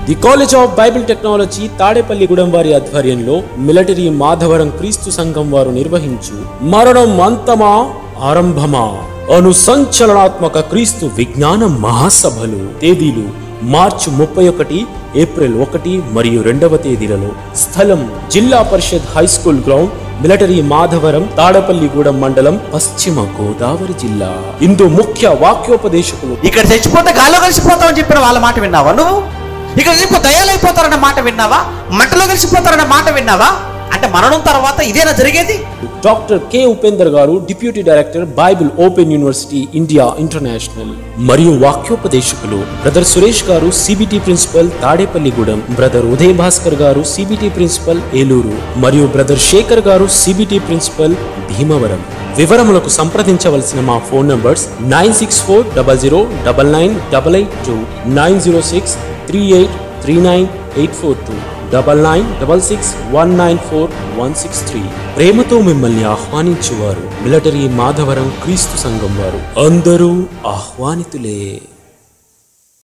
the College of Bible Technology Tadepalligudem వారి ఆధ్వర్యంలో military Madhavaram క్రీస్తు సంఘం వారు నిర్వహించు మరణం అంతమా ఆరంభమా అను సంచలనాత్మక క్రీస్తు విజ్ఞాన మహాసభలు తేదీలు మార్చి ముప్పై ఒకటి ఏప్రిల్ ఒకటి మరియు రెండవ తేదీలలో స్థలం జిల్లా Parishad high school ground Military Madhavaram Tadepalligudem మండలం పశ్చిమ గోదావరి జిల్లా ఇందు ముఖ్య వాక్యోపదేశకులు ఇక్కడ చచ్చిపోతే గాల్లో కలిసిపోతామని చెప్పిన వాళ్ళ మాట విన్నావా నువ్వు ఇక్కడ చచ్చిపో దయాలైపోతారన్న మాట విన్నావా మంటలో కలిసిపోతారన్న మాట విన్నావా అంటే మరణం తర్వాత ఇదేనా జరిగేది డాక్టర్ కె ఉపేందర్ గారు deputy director Bible Open University India International మరియు వాక్యోపదేశకులు బ్రదర్ సురేష్ గారు CBT principal Tadepalligudem brother Uday Bhaskar గారు సిబిటి ప్రిన్సిపల్ ఏలూరు మరియు బ్రదర్ శేఖర్ గారు సిబిటి ప్రిన్సిపల్ భీమవరం వివరములకు సంప్రదించవలసిన మా phone numbers nine six four double zero double nine double eight two nine zero six three eight three nine eight four two double nine double six one nine four one six three ప్రేమతో మిమ్మల్ని ఆహ్వానించువారు military Madhavaram క్రీస్తు సంఘం వారు అందరూ ఆహ్వానితులే